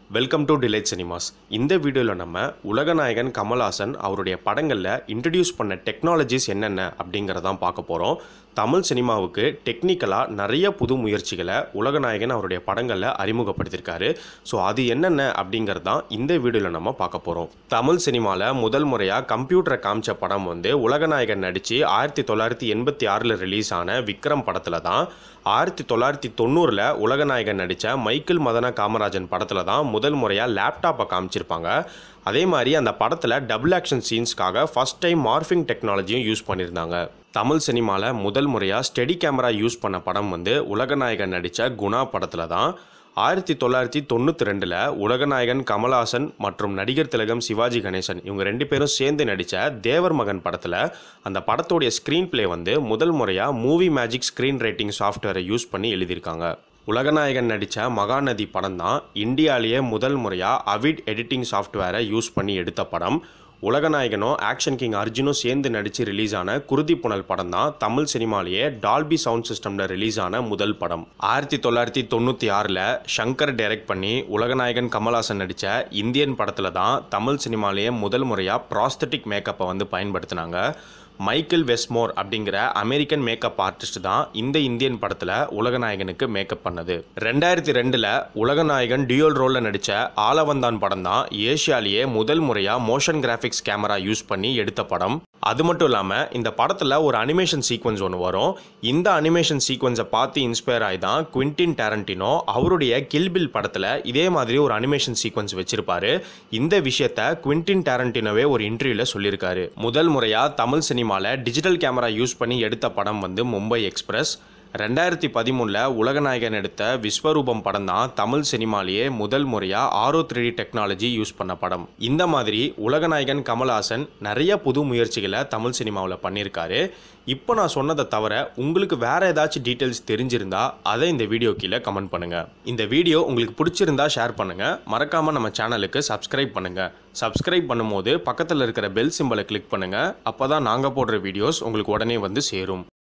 welcome to delight cinemas இந்த வீடியோவில் நம்ம உலகநாயகன் கமல்ஹாசன் அவருடைய படங்களில் இன்ட்ரடியூஸ் பண்ண டெக்னாலஜிஸ் என்னென்ன அப்படிங்கிறதான் பார்க்க போகிறோம் தமிழ் சினிமாவுக்கு டெக்னிக்கலாக நிறைய புது முயற்சிகளை உலகநாயகன் அவருடைய படங்களில் அறிமுகப்படுத்தியிருக்காரு ஸோ அது என்னென்ன அப்படிங்கிறது தான் இந்த வீடியோவில் நம்ம பார்க்க போகிறோம் தமிழ் சினிமாவில் முதல் முறையாக கம்ப்யூட்டரை காமிச்ச படம் வந்து உலகநாயகன் நடித்து ஆயிரத்தி தொள்ளாயிரத்தி எண்பத்தி ஆறில் ரிலீஸ் ஆன விக்ரம் படத்தில் தான் ஆயிரத்தி தொள்ளாயிரத்தி தொண்ணூறில் உலகநாயகன் நடித்த மைக்கேல் மதன காமராஜன் படத்தில் தான் முதல் முறையாக லேப்டாப்பை காமிச்சிருப்பாங்க அதே மாதிரி அந்த படத்தில் டபுள் ஆக்ஷன் சீன்ஸ்க்காக ஃபஸ்ட் டைம் மார்ஃபிங் டெக்னாலஜியும் யூஸ் பண்ணியிருந்தாங்க தமிழ் சினிமாவில் முதல் முறையாக ஸ்டெடி கேமரா யூஸ் பண்ண படம் வந்து உலகநாயகன் நடித்த குணா படத்தில் தான் ஆயிரத்தி தொள்ளாயிரத்தி தொண்ணூற்றி ரெண்டில் உலகநாயகன் கமல்ஹாசன் மற்றும் நடிகர் திலகம் சிவாஜி கணேசன் இவங்க ரெண்டு பேரும் சேர்ந்து நடித்த தேவர் மகன் படத்தில் அந்த படத்தோடைய ஸ்க்ரீன் ப்ளே வந்து முதல் முறையாக மூவி மேஜிக் ஸ்க்ரீன் ரைட்டிங் சாஃப்ட்வேரை யூஸ் பண்ணி எழுதியிருக்காங்க உலகநாயகன் நடித்த மகாநதி படம் தான் இந்தியாவிலேயே முதல் முறையாக அவிட் எடிட்டிங் சாஃப்ட்வேரை யூஸ் பண்ணி எடுத்த படம் உலகநாயகனும் ஆக்ஷன் கிங் அர்ஜுனும் சேர்ந்து நடித்து ரிலீஸ் ஆன குருதி புனல் படம் தான் தமிழ் சினிமாலேயே டால்பி சவுண்ட் சிஸ்டமில் ரிலீஸ் ஆன முதல் படம் ஆயிரத்தி தொள்ளாயிரத்தி தொண்ணூற்றி ஆறில் ஷங்கர் டைரக்ட் பண்ணி உலகநாயகன் கமல்ஹாசன் நடித்த இந்தியன் படத்தில் தான் தமிழ் சினிமாலேயே முதல் முறையாக ப்ராஸ்தட்டிக் மேக்கப்பை வந்து பயன்படுத்தினாங்க மைக்கேல் வெஸ்மோர் அப்படிங்கிற அமெரிக்கன் மேக்கப் ஆர்டிஸ்ட் தான் இந்த இந்தியன் படத்தில் உலகநாயகனுக்கு மேக்கப் பண்ணது ரெண்டாயிரத்தி ரெண்டில் உலகநாயகன் டியூல் ரோலில் நடித்த ஆலவந்தான் படம் தான் ஏஷியாலேயே முதல் முறையாக மோஷன் கிராஃபிக்ஸ் கேமரா யூஸ் பண்ணி எடுத்த படம் அது மட்டும் இல்லாமல் இந்த படத்தில் ஒரு அனிமேஷன் சீக்வன்ஸ் ஒன்று வரும் இந்த அனிமேஷன் சீக்வன்ஸை பார்த்து இன்ஸ்பயர் ஆகி தான் குவிண்டின் டேரண்டினோ அவருடைய கில்பில் படத்தில் இதே மாதிரி ஒரு அனிமேஷன் சீக்வன்ஸ் வச்சிருப்பாரு இந்த விஷயத்த குவிண்டின் டேரண்டினோவே ஒரு இன்டர்வியூவில் சொல்லியிருக்காரு முதல் முறையாக தமிழ் சினிமாவில் டிஜிட்டல் கேமரா யூஸ் பண்ணி எடுத்த படம் வந்து மும்பை எக்ஸ்பிரஸ் ரெண்டாயிரத்தி பதிமூணில் உலகநாயகன் எடுத்த விஸ்வரூபம் படம் தான் தமிழ் சினிமாலேயே முதல் முறையாக ஆரோ த்ரீ டெக்னாலஜி யூஸ் பண்ண படம் இந்த மாதிரி உலகநாயகன் கமல்ஹாசன் நிறைய புது முயற்சிகளை தமிழ் சினிமாவில் பண்ணியிருக்காரு இப்போ நான் சொன்னதை தவிர உங்களுக்கு வேற ஏதாச்சும் டீட்டெயில்ஸ் தெரிஞ்சிருந்தா அதை இந்த வீடியோ கீழே கமெண்ட் பண்ணுங்க இந்த வீடியோ உங்களுக்கு பிடிச்சிருந்தா ஷேர் பண்ணுங்க மறக்காம நம்ம சேனலுக்கு சப்ஸ்கிரைப் பண்ணுங்க சப்ஸ்கிரைப் பண்ணும்போது பக்கத்தில் இருக்கிற பெல் சிம்பலை கிளிக் பண்ணுங்க அப்பதான் நாங்கள் போடுற வீடியோஸ் உங்களுக்கு உடனே வந்து சேரும்